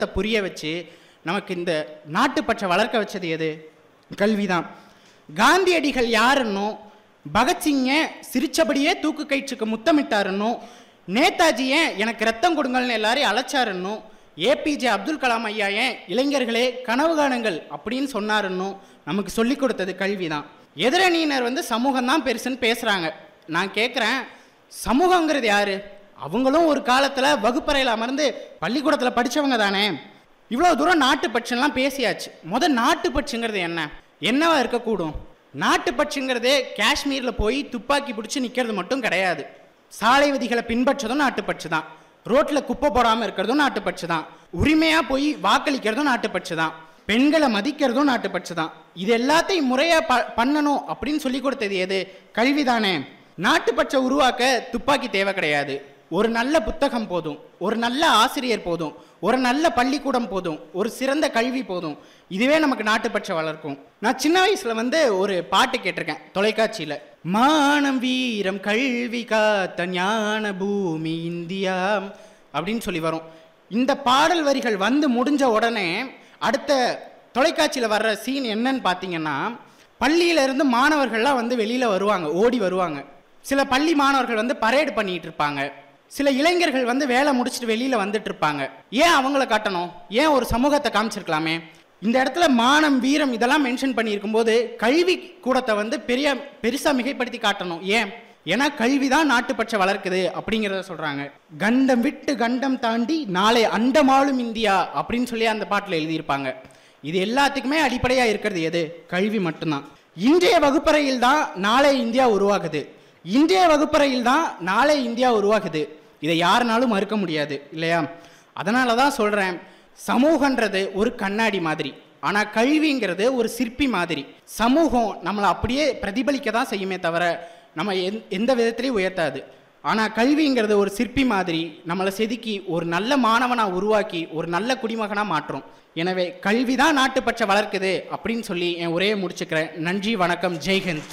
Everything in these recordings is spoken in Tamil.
புரிய வச்சு நமக்கு இந்த நாட்டுப்பற்றை வளர்க்க வச்சது எது கல்விதான் காந்தியடிகள் யாருன்னும் பகத்சிங்கை சிரிச்சபடியே தூக்கு கயிற்றுக்கு முத்தமிட்டாருன்னும் நேதாஜி ஏன் எனக்கு ரத்தம் கொடுங்கள்னு எல்லாரையும் அழைச்சாருன்னும் ஏபிஜே அப்துல் கலாம் ஐயா ஏன் இளைஞர்களே கனவு காணுங்கள் அப்படின்னு சொன்னாருன்னும் நமக்கு சொல்லிக் கொடுத்தது கல்விதான் எதிரணியினர் வந்து சமூகம் தான் பெருசுன்னு பேசுகிறாங்க நான் கேட்குறேன் சமூகங்கிறது யாரு அவங்களும் ஒரு காலத்தில் வகுப்பறையில் அமர்ந்து பள்ளிக்கூடத்தில் படித்தவங்க தானே இவ்வளோ தூரம் நாட்டுப்பற்றுலாம் பேசியாச்சு முத நாட்டுப்பற்றுங்கிறது என்ன என்னவா இருக்கக்கூடும் நாட்டுப்பற்றுங்கிறதே காஷ்மீரில் போய் துப்பாக்கி பிடிச்சி நிற்கிறது மட்டும் கிடையாது சாலை விதிகளை பின்பற்றதும் நாட்டுப்பற்று தான் ரோட்டில் குப்பை போடாமல் இருக்கிறதும் நாட்டுப்பற்று தான் உரிமையாக போய் வாக்களிக்கிறதும் நாட்டுப்பற்று தான் பெண்களை மதிக்கிறதும் நாட்டுப்பற்று தான் இது எல்லாத்தையும் முறையாக ப பண்ணணும் அப்படின்னு சொல்லி கொடுத்தது எது கல்வி தானே நாட்டுப்பற்றை உருவாக்க துப்பாக்கி தேவை கிடையாது ஒரு நல்ல புத்தகம் போதும் ஒரு நல்ல ஆசிரியர் போதும் ஒரு நல்ல பள்ளிக்கூடம் போதும் ஒரு சிறந்த கல்வி போதும் இதுவே நமக்கு நாட்டுப்பற்றை வளர்க்கும் நான் சின்ன வயசுல வந்து ஒரு பாட்டு கேட்டிருக்கேன் தொலைக்காட்சியில மானம் வீரம் கல்வி காத்த ஞான பூமி இந்தியா அப்படின்னு சொல்லி வரும் இந்த பாடல் வரிகள் வந்து முடிஞ்ச உடனே அடுத்த தொலைக்காட்சியில் வர்ற சீன் என்னன்னு பார்த்தீங்கன்னா பள்ளியில இருந்து மாணவர்கள்லாம் வந்து வெளியில வருவாங்க ஓடி வருவாங்க சில பள்ளி மாணவர்கள் வந்து பரேடு பண்ணிட்டு இருப்பாங்க சில இளைஞர்கள் வந்து வேலை முடிச்சுட்டு வெளியில வந்துட்டு இருப்பாங்க ஏன் அவங்கள காட்டணும் ஏன் ஒரு சமூகத்தை காமிச்சிருக்கலாமே இந்த இடத்துல மானம் வீரம் இதெல்லாம் மென்ஷன் பண்ணியிருக்கும் போது கல்வி கூடத்தை வந்து பெரிய பெருசா மிகைப்படுத்தி காட்டணும் ஏன் ஏன்னா கல்வி தான் நாட்டுப்பற்றை வளர்க்குது அப்படிங்கிறத சொல்றாங்க கண்டம் விட்டு கண்டம் தாண்டி நாளை அண்டமாளும் இந்தியா அப்படின்னு சொல்லி அந்த பாட்டில் எழுதியிருப்பாங்க இது எல்லாத்துக்குமே அடிப்படையா இருக்கிறது எது கல்வி மட்டும்தான் இன்றைய வகுப்பறையில் தான் நாளை இந்தியா உருவாகுது இன்றைய வகுப்பறையில் தான் நாளை இந்தியா உருவாகுது இதை யாருனாலும் மறுக்க முடியாது இல்லையா அதனால தான் சொல்றேன் சமூகன்றது ஒரு கண்ணாடி மாதிரி ஆனா கல்விங்கிறது ஒரு சிற்பி மாதிரி சமூகம் நம்மளை அப்படியே பிரதிபலிக்க தான் செய்யுமே தவிர நம்ம எந்- எந்த விதத்திலையும் உயர்த்தாது ஆனா கல்விங்கிறது ஒரு சிற்பி மாதிரி நம்மளை செதுக்கி ஒரு நல்ல மாணவனா உருவாக்கி ஒரு நல்ல குடிமகனா மாற்றும் எனவே கல்வி தான் நாட்டுப்பற்றை வளர்க்குது அப்படின்னு சொல்லி என் உரையை முடிச்சுக்கிறேன் நன்றி வணக்கம் ஜெய்ஹிந்த்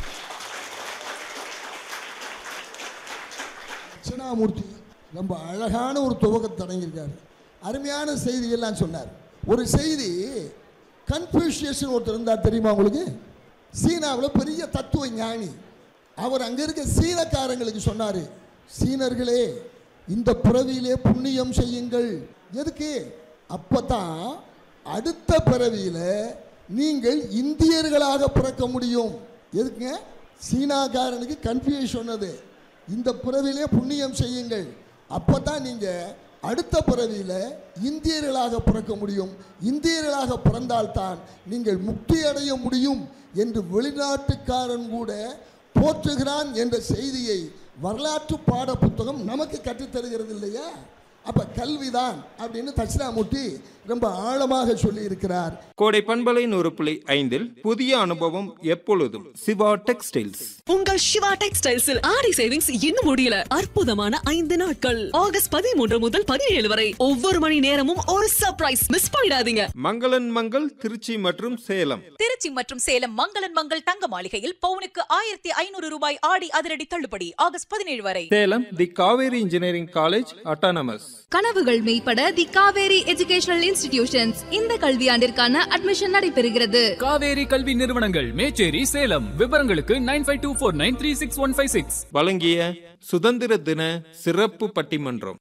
தட்சிணாமூர்த்தி ரொம்ப அழகான ஒரு துவக்கத்தை தொடங்கியிருக்காரு அருமையான செய்தியெல்லாம் சொன்னார் ஒரு செய்தி கன்ஃபியூஷியஸ்னு ஒருத்தர் இருந்தார் தெரியுமா உங்களுக்கு சீனாவில் பெரிய தத்துவ ஞானி அவர் அங்கே இருக்க சீனக்காரங்களுக்கு சொன்னார் சீனர்களே இந்த பிறவியிலே புண்ணியம் செய்யுங்கள் எதுக்கு அப்போ தான் அடுத்த பிறவியில் நீங்கள் இந்தியர்களாக பிறக்க முடியும் எதுக்குங்க சீனாக்காரனுக்கு கன்ஃபியூஸ் சொன்னது இந்த பிறவிலே புண்ணியம் செய்யுங்கள் அப்போ தான் நீங்கள் அடுத்த பிறவியில் இந்தியர்களாக பிறக்க முடியும் இந்தியர்களாக பிறந்தால்தான் நீங்கள் முக்தி அடைய முடியும் என்று வெளிநாட்டுக்காரன் கூட போற்றுகிறான் என்ற செய்தியை வரலாற்று பாட புத்தகம் நமக்கு கற்றுத்தருகிறது இல்லையா அப்ப கல்விதான் அப்படின்னு தட்சிணாமூர்த்தி ரொம்ப ஆழமாக சொல்லி இருக்கிறார் கோடை பண்பலை நூறு புள்ளி ஐந்தில் புதிய அனுபவம் எப்பொழுதும் சிவா டெக்ஸ்டைல்ஸ் உங்கள் சிவா டெக்ஸ்டைல்ஸில் ஆடி சேவிங்ஸ் இன்னும் முடியல அற்புதமான ஐந்து நாட்கள் ஆகஸ்ட் பதிமூன்று முதல் பதினேழு வரை ஒவ்வொரு மணி நேரமும் ஒரு சர்ப்ரைஸ் மிஸ் பண்ணிடாதீங்க மங்களன் மங்கள் திருச்சி மற்றும் சேலம் திருச்சி மற்றும் சேலம் மங்களன் மங்கள் தங்க மாளிகையில் பவுனுக்கு ஆயிரத்தி ஐநூறு ரூபாய் ஆடி அதிரடி தள்ளுபடி ஆகஸ்ட் பதினேழு வரை Salem the Kaveri engineering college autonomous கனவுகள் மெய்ப்பட தி காவேரி எஜுகேஷனல் இன்ஸ்டிடியூஷன்ஸ் இந்த கல்வியாண்டிற்கான அட்மிஷன் நடைபெறுகிறது காவேரி கல்வி நிறுவனங்கள் மேச்சேரி சேலம் விவரங்களுக்கு nine five two four nine three six one five six வழங்கிய சுதந்திர தின சிறப்பு பட்டிமன்றம்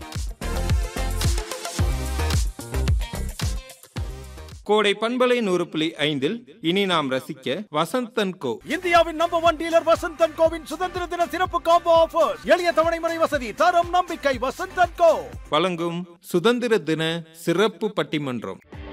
கோடை பண்பலை நூறு புள்ளி ஐந்தில் இனி நாம் ரசிக்க வசந்தன் கோ இந்தியாவின் நம்பர் ஒன் டீலர் வசந்தன் கோவின் சுதந்திர தின சிறப்பு காம்போ ஆஃபர் எளிய தவணை முறை வசதி தரம் நம்பிக்கை வசந்தன் கோ வழங்கும் சுதந்திர தின சிறப்பு பட்டிமன்றம்